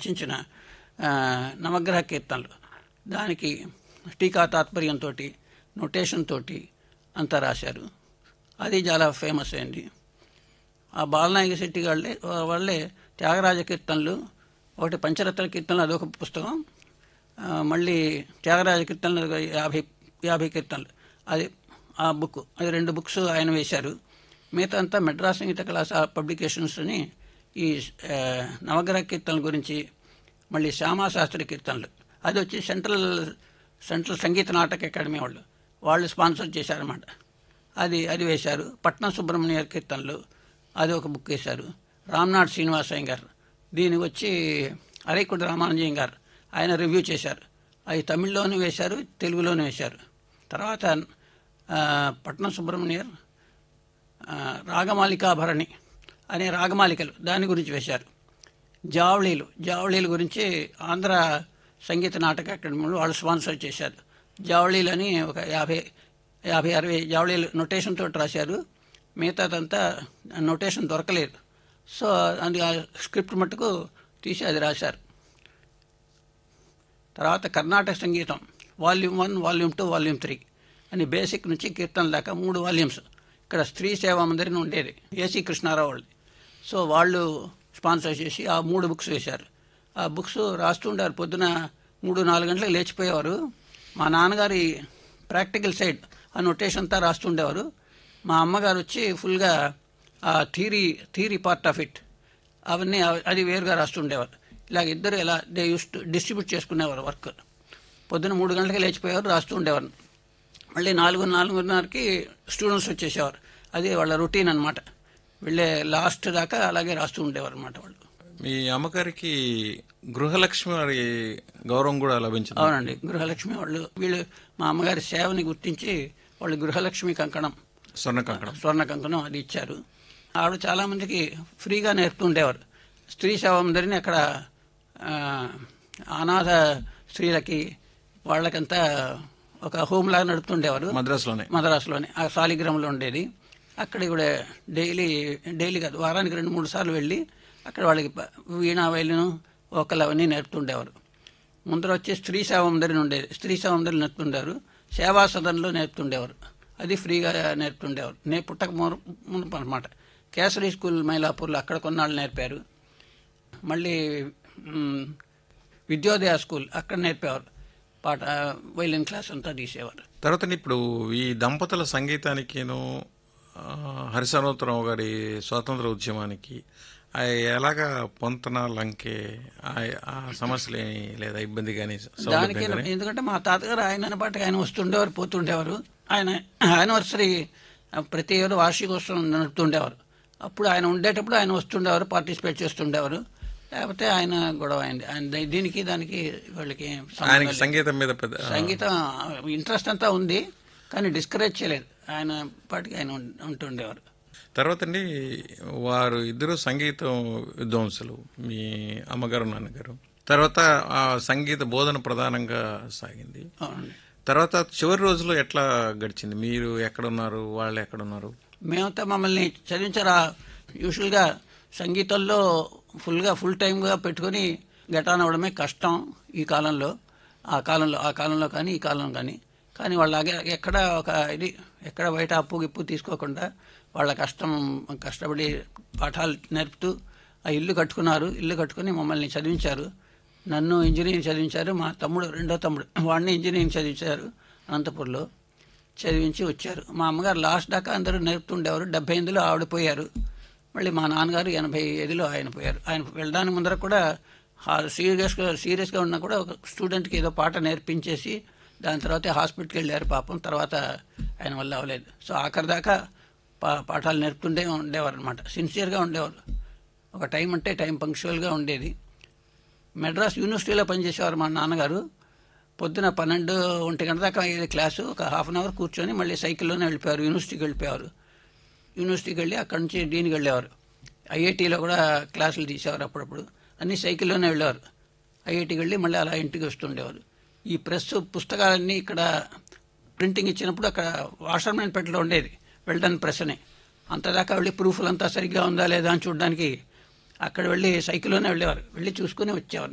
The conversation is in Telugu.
రచించిన ఆ, నవగ్రహ కీర్తనలు దానికి టీకా తాత్పర్యంతో నొటేషన్ తోటి అంతా రాశారు అది చాలా ఫేమస్ అయింది ఆ బాలనాయక శెట్టి వాళ్ళే వాళ్ళే త్యాగరాజ కీర్తనలు ఒకటి పంచరత్న కీర్తనలు అదొక పుస్తకం ఆ, మళ్ళీ త్యాగరాజ కీర్తనలు ఒక యాభై యాభై కీర్తనలు అది ఆ బుక్ అది రెండు బుక్స్ ఆయన వేశారు మిగతా అంతా మెడ్రాస్ సంగీత కళాశాల పబ్లికేషన్స్ అని ఈ ఆ, నవగ్రహ కీర్తనల గురించి మళ్ళీ శ్యామా శాస్త్రి కీర్తనలు అది వచ్చి సెంట్రల్ సెంట్రల్ సంగీత నాటక అకాడమీ వాళ్ళు వాళ్ళు స్పాన్సర్ చేశారన్నమాట అది అది వేశారు పట్నం సుబ్రహ్మణ్య కీర్తనలు అది ఒక బుక్ వేశారు రామ్నాథ్ శ్రీనివాసయ్య గారు దీనికి వచ్చి అరైకుడి రామానుజయం గారు ఆయన రివ్యూ చేశారు అవి తమిళ్లోనూ వేశారు తెలుగులోనూ వేశారు తర్వాత ఆ, పట్నం సుబ్రహ్మణ్యర్ ఆ, రాగమాలికాభరణి అనే రాగమాలికలు దాని గురించి వేశారు జావళీలు జావళీల గురించి ఆంధ్ర సంగీత నాటక అకాడమీలో వాళ్ళు స్పాన్సర్ చేశారు జావళీలు అని ఒక యాభై యాభై అరవై జావళీలు నొటేషన్ తోటి రాశారు మిగతాదంతా నొటేషన్ దొరకలేదు సో అది ఆ స్క్రిప్ట్ మట్టుకు తీసి అది రాశారు తర్వాత కర్ణాటక సంగీతం volume one volume two volume three అని బేసిక్ నుంచి కీర్తన దాకా మూడు వాల్యూమ్స్ ఇక్కడ స్త్రీ సేవా మందిరం ఉండేది ఏసీ కృష్ణారావు వాళ్ళది సో వాళ్ళు స్పాన్సర్ చేసి ఆ మూడు బుక్స్ వేశారు ఆ బుక్స్ రాస్తుండారు పొద్దున మూడు నాలుగు గంటలకు లేచిపోయేవారు మా నాన్నగారి ప్రాక్టికల్ సైడ్ ఆ నొటేషన్ అంతా రాస్తుండేవారు మా అమ్మగారు వచ్చి ఫుల్గా ఆ theory theory part of it అవన్నీ అవ- అది వేరుగా రాస్తుండేవారు ఇలాగ ఇద్దరు ఇలా దే యూస్ టు డిస్ట్రిబ్యూట్ చేసుకునేవారు వర్క్ పొద్దున మూడు గంటలకి లేచిపోయేవారు రాస్తూ ఉండేవారు మళ్ళీ నాలుగు నాలుగున్నరకి స్టూడెంట్స్ వచ్చేసేవారు అది వాళ్ళ రొటీన్ అనమాట వెళ్ళే లాస్ట్ దాకా అలాగే రాస్తూ ఉండేవారు అనమాట వాళ్ళు మీ అమ్మగారికి గృహలక్ష్మి వారి గౌరవం కూడా లభించింది అవునండి గృహలక్ష్మి వాళ్ళు వీళ్ళు మా అమ్మగారి సేవని గుర్తించి వాళ్ళు గృహలక్ష్మి కంకణం స్వర్ణ కంకణం స్వర్ణ కంకణం అది ఇచ్చారు ఆవిడ చాలామందికి ఫ్రీగా నేర్పుతుండేవారు స్త్రీ సేవందరిని అక్కడ ఆ, అనాథ స్త్రీలకి వాళ్ళకంతా ఒక హోమ్ లాగా నడుపుతుండేవారు మద్రాసులోనే మద్రాసులోనే ఆ సాలిగ్రామంలో ఉండేది అక్కడ కూడా డైలీ డైలీ కాదు వారానికి రెండు మూడు సార్లు వెళ్ళి అక్కడ వాళ్ళకి ప- వీణా వైలిను ఒకళ్ళు అవన్నీ నేర్పుతుండేవారు ముందర వచ్చి స్త్రీ సేవందరిని ఉండేది స్త్రీ సేవందరిని నేర్పుతుండేవారు సేవా సదన్లో నేర్పుతుండేవారు అది ఫ్రీగా నేర్పుతుండేవారు నే పుట్టక మును- మునుపు అనమాట కేసరి స్కూల్ మైలాపూర్లో అక్కడ కొన్నాళ్ళు నేర్పారు మళ్ళీ మ్, విద్యోదయ స్కూల్ అక్కడ నేర్పేవారు పాట వైలిన్ క్లాస్ అంతా తీసేవారు తర్వాత ఇప్పుడు ఈ దంపతుల సంగీతానికిను ఆ, హరిశనోత్తరావు గారి స్వాతంత్ర ఉద్యమానికి ఆ ఎలాగా పొంతన లంకే ఆ- ఆ సమస్యలు ఏమీ లేదా ఇబ్బంది కానీ దానికి ఎందుకంటే మా తాతగారు ఆయన పాటికి ఆయన వస్తుండేవారు పోతుండేవారు ఆయన యానివర్సరీ ప్రతి ఏడు వార్షికోత్సవం నడుపుతుండేవారు అప్పుడు ఆయన ఉండేటప్పుడు ఆయన వస్తుండేవారు పార్టిసిపేట్ చేస్తుండేవారు లేకపోతే ఆయన గొడవ అయింది ఆయన దీ- దీనికి దానికి వాళ్ళకి సంబంధం ఆయనకి లేదు. సంగీతం మీద పెద్ద సంగీతం ఇంట్రెస్ట్ అంతా ఉంది కానీ డిస్కరేజ్ చేయలేదు ఆయన పాటికి ఆయన ఉం- ఉంటుండేవారు తర్వాత అండి వారు ఇద్దరు సంగీతం విద్వాంసులు మీ అమ్మగారు నాన్నగారు తర్వాత ఆ సంగీత బోధన ప్రధానంగా సాగింది అవునండి తర్వాత చివరి రోజులు ఎట్లా గడిచింది మీరు ఎక్కడున్నారు వాళ్ళు ఎక్కడున్నారు మేమంతా మమ్మల్ని చదివించారా యూజువల్గా సంగీతంలో ఫుల్గా ఫుల్ టైమ్గా పెట్టుకొని గెటాన్ అవ్వడమే కష్టం ఈ కాలంలో ఆ కాలంలో ఆ కాలంలో కానీ ఈ కాలంలో కానీ కానీ వాళ్ళు అగే ఎక్కడ ఒక ఇది ఎక్కడ బయట అప్పు గిప్పు తీసుకోకుండా వాళ్ళ కష్టం కష్టపడి పాఠాలు నేర్పుతూ ఆ ఇల్లు కట్టుకున్నారు ఇల్లు కట్టుకుని మమ్మల్ని చదివించారు నన్ను ఇంజనీరింగ్ చదివించారు మా తమ్ముడు రెండో తమ్ముడు వాడిని ఇంజనీరింగ్ చదివించారు అనంతపూర్లో చదివించి వచ్చారు మా అమ్మగారు లాస్ట్ దాకా అందరూ నేర్పుతుండేవారు డెబ్బై ఎనిమిదిలో ఆవిడ పోయారు మళ్ళీ మా నాన్నగారు ఎనభై ఐదులో ఆయన పోయారు ఆయన వెళ్ళడానికి ముందర కూడా సీరియస్గా సీరియస్గా ఉన్నా కూడా ఒక స్టూడెంట్కి ఏదో పాట నేర్పించేసి దాని తర్వాత హాస్పిటల్కి వెళ్ళారు పాపం తర్వాత ఆయన వల్ల అవ్వలేదు సో ఆఖరి దాకా పా పాఠాలు నేర్పుతుండే ఉండేవారు అనమాట సిన్సియర్గా ఉండేవారు ఒక టైం అంటే టైం పంక్చువల్గా ఉండేది మెడ్రాస్ యూనివర్సిటీలో పనిచేసేవారు మా నాన్నగారు పొద్దున పన్నెండు ఒంటి గంట దాకా అయ్యేది క్లాసు ఒక హాఫ్ అన్ అవర్ కూర్చొని మళ్ళీ సైకిల్లోనే వెళ్ళిపోయారు యూనివర్సిటీకి వెళ్ళిపోయారు యూనివర్సిటీకి వెళ్ళి అక్కడి నుంచి డీన్కి వెళ్ళేవారు ఐఐటీలో కూడా క్లాసులు తీసేవారు అప్పుడప్పుడు అన్నీ సైకిల్లోనే వెళ్ళేవారు ఐఐటీకి వెళ్ళి మళ్ళీ అలా ఇంటికి వస్తుండేవారు ఈ ప్రెస్ పుస్తకాలన్నీ ఇక్కడ ప్రింటింగ్ ఇచ్చినప్పుడు అక్కడ వాషర్మెన్ పెట్టలో ఉండేది వెల్డన్ ప్రెస్ అని అంతదాకా వెళ్ళి ప్రూఫ్లు అంతా సరిగ్గా ఉందా లేదా అని చూడడానికి అక్కడ వెళ్ళి సైకిల్లోనే వెళ్ళేవారు వెళ్ళి చూసుకుని వచ్చేవారు